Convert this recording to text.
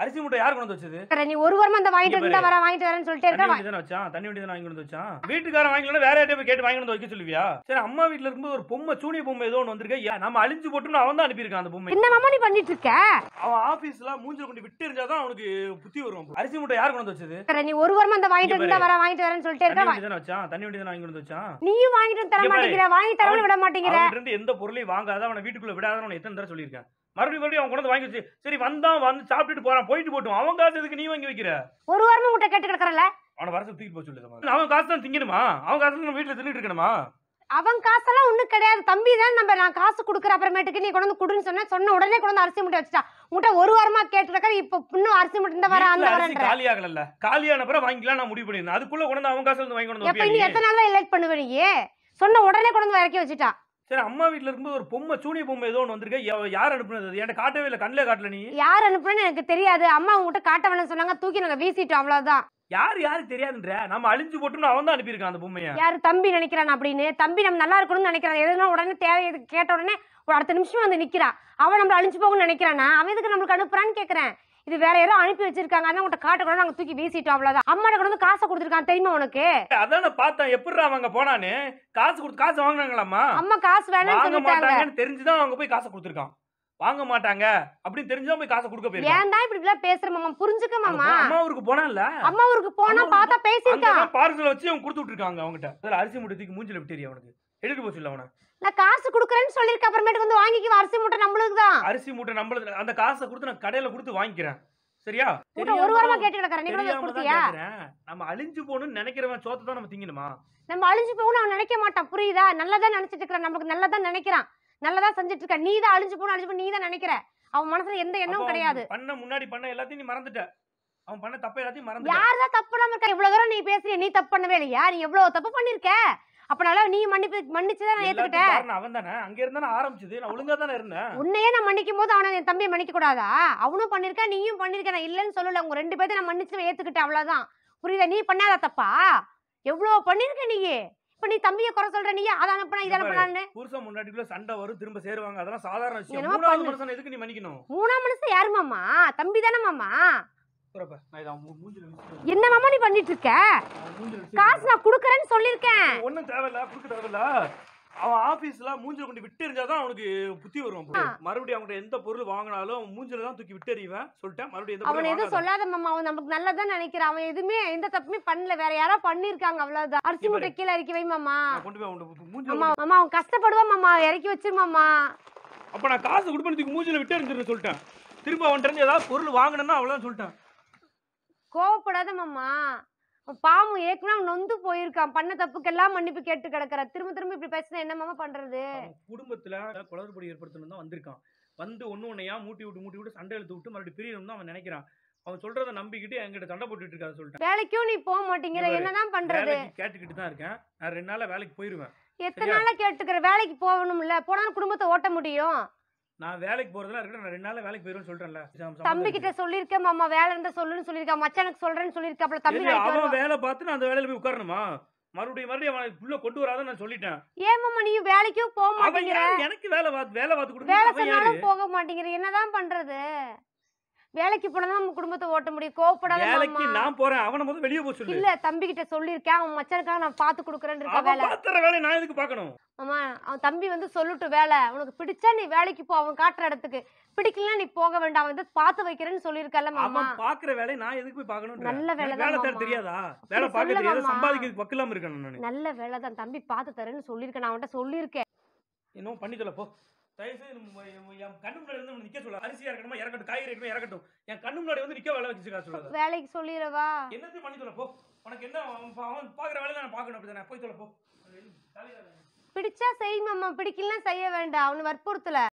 அரிசி மூட்டை யார் கொண்டு வந்து வச்சது நீ ஒரு வாரமா அந்த வாங்கிட்டு இங்க இருந்தா பாரு. வர வாங்கிட்டு வரேன்னு சொல்லிட்டே தண்ணி இருக்க வண்டி தானே வச்சான் தண்ணி வண்டி தானே வாங்கி கொண்டு வந்து வச்சான் வீட்டுக்காரன் வாங்கலாம் வேற யார்ட்ட போய் கேட்டு வாங்கி கொண்டு வந்து வைக்க சொல்லுவியா சரி அம்மா வீட்ல இருக்கும்போது ஒரு பொம்மை சூனிய பொம்மை ஏதோ ஒன்று வந்திருக்கு ஏன் நம்ம அழிஞ்சு போட்டுன்னு அவன் தான் அனுப்பியிருக்கான் அந்த பொம்மை என்ன மாமா நீ பண்ணிட்டு இருக்க அவன் ஆபீஸ்ல மூஞ்சில கொண்டு விட்டு இருந்தாதான் அவனுக்கு புத்தி வரும் அரிசி மூட்டை யார் கொண்டு வந்து வச்சது நீ ஒரு வாரமா அந்த வாங்கிட்டு இங்க இருந்தா வர வாங்கிட்டு வரேன்னு சொல்லிட்டே தண்ணி இருக்க வண்டி தானே வச்சான் தண்ணி வண்டி தானே வாங்கி கொண்டு வந்து வச்சான் நீயும் வாங்கிட்டு வந்து தர இங்க பாரு. மாட்டேங்கிற வாங்கி தரவும் விட மாட்டேங்கிற அவன்கிட்ட இருந்து எந்த பொருளையும் வாங்காத அவனை வீட்டுக்குள்ள விடாத அவனை எத்தனை தடவை சொல்லியிருக்கேன் மறுபடியும் மறுபடியும் அவன் கொண்டு வந்து வாங்கி வச்சு சரி வந்தான் வந்து சாப்பிட்டுட்டு போறான் போயிட்டு போட்டும் அவன் காசு எதுக்கு நீ வாங்கி வைக்கிற ஒரு வாரமா முட்டை கேட்டு கிடக்குறல அவனை வரச தூக்கி போய் சொல்லு அவன் காசு தான் திங்கணுமா அவன் காசு நம்ம வீட்டுல தின்னுட்டு இருக்கணுமா அவன் காசெல்லாம் ஒண்ணும் கிடையாது தம்பி தான் நம்ம நான் காசு கொடுக்குற அப்புறமேட்டுக்கு நீ கொண்டு வந்து குடுன்னு சொன்ன சொன்ன உடனே கொண்டு வந்து அரிசி முட்டை வச்சுட்டா முட்டை ஒரு வாரமா கேட்டுருக்க இப்ப இன்னும் அரிசி முட்டை இந்த வர அந்த வீட்டுல அரிசி வரன்ற காலி ஆகல காலியான பிறகு வாங்கிக்கலாம் நான் முடிவு பண்ணிருந்தேன் அதுக்குள்ள கொண்டு வந்து அவன் காசு வந்து வாங்கி கொண்டு வந்து எப்ப வைப்பியா நீ நீ? எத்தனை நாள் லேட் பண்ணுவ நீ சொன்ன உடனே கொண்டு வந்து இறக்கி வச்சுட்டா சரி அம்மா வீட்ல இருக்கும்போது ஒரு பொம்மை சூனிய பொம்மை ஏதோ ஒன்று வந்திருக்கு யா- யார் அனுப்புனது அது? என்கிட்ட காட்டவே இல்லை கண்ணிலே காட்டல நீ யார் அனுப்புறேன்னு எனக்கு தெரியாது அம்மா உங்ககிட்ட காட்ட வேணும்னு சொன்னாங்க தூக்கி நாங்க வீசிட்டோம் அவ்வளவுதான் யார் யாருக்கு தெரியாதுன்ற நம்ம அழிஞ்சு போட்டுன்னு அவன் தான் அனுப்பியிருக்கான் அந்த பொம்மையை யாரு தம்பி நினைக்கிறான் அப்படின்னு தம்பி நம்ம நல்லா இருக்கணும்னு நினைக்கிறான் எதுனா உடனே தேவை எது கேட்ட உடனே ஒரு அடுத்த நிமிஷம் வந்து நிக்கிறான் அவன் நம்மள அழிஞ்சு போகணும்னு நினைக்கிறானா அவன் எதுக்கு நம்மளுக்கு அனுப்புறான்னு கேக்குறேன் இது வேற யாரோ அனுப்பி வச்சிருக்காங்க அதான் உங்கள்கிட்ட காட்ட கூட நாங்க தூக்கி வீசிட்டோம் அவ்வளவுதான் அம்மாட்ட கொண்டு வந்து காசை கொடுத்துருக்கான் தெரியுமா உனக்கு அதான் நான் பார்த்தேன் எப்படிடா அவங்க போனான்னு காசு கொடுத்து காசு வாங்கினாங்களாமா அம்மா காசு வேணும்னு வாங்க சொல்லிட்டாங்க மாட்டாங்கன்னு தெரிஞ்சுதான் அவங்க போய் காசை கொடுத்துருக்கான் வாங்க மாட்டாங்க அப்படின்னு தெரிஞ்சுதான் போய் காசை கொடுக்க போயிருக்கான் ஏன் தான் இப்படி எல்லாம் பேசுற மாமா புரிஞ்சுக்க மாமா அம்மா ஊருக்கு போனான்ல அம்மா ஊருக்கு போனா அம்மா பார்த்தா பேசியிருக்கான் பார்சல் வச்சு அவங்க கொடுத்து விட்டுருக்காங்க அவங்ககிட்ட அதுல அரிசி மூட்டை தூக்கி மூஞ்சில விட்டேரி அவனுக்கு எடுத்து போச்சு இல்ல அவனை நான் காசு கொடுக்குறேன்னு சொல்லிருக்க அப்புறமேட்டுக்கு வந்து வாங்கிக்கு அரிசி மூட்டை நம்மளுக்கு தான் அரிசி மூட்டை நம்மளது அந்த காசை கொடுத்து நான் கடையில கொடுத்து வாங்கிக்கிறேன் சரியா மூட்டை ஒரு வாரமா கேட்டு கிடக்குறேன் நீ கூட தெரியாம தான் கொடுத்தியா கேக்குறேன். நம்ம அழிஞ்சு போகணும்னு நினைக்கிறவன் சோத்தை தான் நம்ம திங்கணுமா நம்ம அழிஞ்சு போகணும் அவன் நினைக்க மாட்டான் புரியுதா நல்லதா நினைச்சிட்டு இருக்கிறான் நமக்கு நல்லதா நினைக்கிறான் நல்லதா செஞ்சுட்டு இருக்க நீ தான் அழிஞ்சு போகணும் அழிஞ்சு போகணும் நீ தான் நினைக்கிற அவன் மனசுல எந்த அப்ப எண்ணமும் அவன் கிடையாது பண்ண முன்னாடி பண்ண எல்லாத்தையும் நீ மறந்துட்ட அவன் பண்ண தப்ப எல்லாத்தையும் மறந்துட்ட யார் தான் தப்பு பண்ணாம இருக்கா இவ்வளவு தூரம் நீ பேசுறிய நீ தப்பு பண்ணவே இல்லையா நீ எவ்வளவு தப்பு பண்ணிருக்க அப்பனால நீ மன்னிப்பு மன்னிச்சுதான் நான் எல்லாத்துக்கும் ஏத்துக்கிட்டேன் காரணம் அவன் தானே அங்க இருந்தானே ஆரம்பிச்சது நான் ஒழுங்கா தானே இருந்தேன் உன்னையே நான் மன்னிக்கும் போது அவனை என் தம்பியை மன்னிக்க கூடாதா அவனும் பண்ணிருக்க நீயும் பண்ணிருக்க நான் இல்லைன்னு சொல்லல உங்க ரெண்டு பேர்த்தையும் நான் மன்னிச்சு ஏத்துக்கிட்டேன் அவ்வளவுதான் புரியுதா நீ பண்ணாத தப்பா எவ்வளவு பண்ணிருக்க நீ இப்ப நீ தம்பியை குறை சொல்ற நீ அதை அனுப்புனா இதை இங்க பாரு. அனுப்புனான்னு புருஷன் முன்னாடிக்குள்ள சண்டை வரும் திரும்ப சேருவாங்க அதெல்லாம் சாதாரண விஷயம் என்னமோ மூணாவது பண்ணு. மனுஷன் எதுக்கு நீ மன்னிக்கணும் மூணாம் மனுஷன் யாரு மாமா தம்பி தானே மாமா போறப்ப நான் இதை அவன் மூஞ்சில விசிட்டு என்ன மாமா நீ பண்ணிட்டு இருக்க அவன் மூஞ்சில விசிட்டு காசு நான் குடுக்கறேன்னு சொல்லிருக்கேன் ஒண்ணும் தேவையில்ல குடுக்க தேவையில்ல அவன் ஆபீஸ்ல மூஞ்சில கொண்டு விட்டு எறிஞ்சாதான் அவனுக்கு புத்தி வரும் அப்போ. மறுபடியும் அவன்கிட்ட எந்த பொருள் வாங்கினாலும் அவன் மூஞ்சில தான் தூக்கி விட்டு எறிவேன் சொல்லிட்டேன் மறுபடியும் எந்த அவன் பொருள் எதுவும் வாங்காத. சொல்லாத மாமா அவன் நமக்கு நல்லதான் நினைக்கிறான் அவன் எதுவுமே எந்த தப்புமே பண்ணல வேற யாரோ பண்ணிருக்காங்க அவ்வளவுதான் அரிசி இங்க மூட்டை கீழே இறக்கி வை மாமா நான் கொண்டு போய் அவன் மூஞ்சில மாமா மாமா அவன் கஷ்டப்படுவான் மாமா இறக்கி வச்சிரு மாமா அப்ப நான் காசு கொடுப்பேன் தூக்கி மூஞ்சில விட்டு எறிஞ்சிருன்னு சொல்லிட்டேன் திரும்ப அவன்கிட்ட இருந்து ஏதாவது பொருள் வாங்கணும்னா அவ்வளவுதான் சொல்லிட்டேன் கோவப்படாத மாமா அவன் பாவம் ஏற்கனவே அவன் நொந்து போயிருக்கான் பண்ண தப்புக்கெல்லாம் மன்னிப்பு கேட்டு கிடக்குற திரும்ப திரும்ப இப்படி பேசினா என்ன மாமா பண்றது அவன் குடும்பத்துல குளறுபடி ஏற்படுத்தணும் தான் வந்திருக்கான் வந்து ஒண்ணு ஒன்னையா மூட்டி விட்டு மூட்டி விட்டு சண்டை இழுத்து விட்டு மறுபடியும் பிரியணும் தான் அவன் நினைக்கிறான் அவன் சொல்றத நம்பிக்கிட்டு என்கிட்ட சண்டை போட்டுட்டு இருக்காத சொல்லிட்டேன் வேலைக்கும் நீ போக மாட்டேங்கிற இங்க பாரு, என்னதான் பண்றது வேலைக்கு கேட்டுக்கிட்டு தான் இருக்கேன் நான் ரெண்டு நாள்ல வேலைக்கு போயிருவேன் எத்தனை சரியா? நாளா கேட்டுக்கிற வேலைக்கு போகணும்ல போனா குடும்பத்தை ஓட்ட முடியும் நான் வேலைக்கு போறதுல இருக்கேன் நான் ரெண்டு நாள்ல வேலைக்கு போயிருவேன்னு சொல்றேன்ல சம்மந்தம் தம்பி இருக்கு. கிட்ட சொல்லிருக்கேன் மாமா வேலை இருந்தா சொல்லுன்னு சொல்லிருக்கேன் மச்சானுக்கு சொல்றேன்னு சொல்லிருக்கேன் அப்புறம் தம்பி சரி, வேலைக்கு அவன் வருவான். வேலை பார்த்து நான் அந்த வேலையில போய் உட்காரணுமா மறுபடியும் மறுபடியும் அவனை உள்ள கொண்டு வராத நான் சொல்லிட்டேன் ஏன் மாமா நீ வேலைக்கும் போக அவன் மாட்டேங்கிற யாரு? எனக்கு வேலை பார்த்து வேலை பார்த்து கொடுக்க வேலை அவன் யாரு சொன்னாலும் போக மாட்டேங்கிற என்னதான் பண்றது வேலைக்கு போனாதான் நம்ம குடும்பத்தை ஓட்ட முடியும் கோவப்படாத வேலைக்கு மாமா நான் போறேன் அவனை முதல்ல வெளியே போக சொல்லு இல்ல தம்பி கிட்ட சொல்லிருக்கேன் அவன் மச்சானுக்காக நான் பாத்து குடுக்குறேன்னு இருக்க அவன் வேலை பாத்துற வேலையை நான் எதுக்கு பார்க்கணும் ஆமா அவன் தம்பி வந்து சொல்லட்டும் வேலை உனக்கு பிடிச்சா நீ வேலைக்கு போ அவன் காட்டுற இடத்துக்கு பிடிக்கலன்னா நீ போக வேண்டாம் அவன் வந்து பாத்து வைக்கிறேன்னு சொல்லிருக்கல மாமா அவன் பாக்குற வேலையை நான் எதுக்கு போய் பார்க்கணும் நல்ல வேலை வேலை தான் தேட மாமா. தெரியாதா வேலை அப்படி பார்க்க சொல்ல தெரியாத மாமா. சம்பாதிக்கிறதுக்கு பக்கலாம இருக்கேன் நான் நல்ல வேலை தான் தம்பி பாத்து தரேன்னு சொல்லிருக்கேன் நான் அவன்கிட்ட சொல்லிருக்கேன் இன்னும் பண்ணி சொல்ல போ தயவு செய்து நம்ம என் என் கண்ணு முன்னாடி வந்து நிக்க சொல்ல அரிசியா இருக்கணுமா இறக்கட்டும் காய்கறி இருக்கணும் இறக்கட்டும் என் கண்ணு முன்னாடி வந்து நிக்க வேலை வச்சுக்கா சொல்லாத வேலைக்கு சொல்லிடவா என்னத்தையும் பண்ணி சொல்ல போ உனக்கு என்ன அவன் அவன் பாக்குற வேலையை நான் பார்க்கணும் அப்படிதானே போய் சொல்ல போ பிடிச்சா செய் மாமா பிடிக்கலன்னா செய்ய வேண்டாம் அவனு வற்புறுத்தல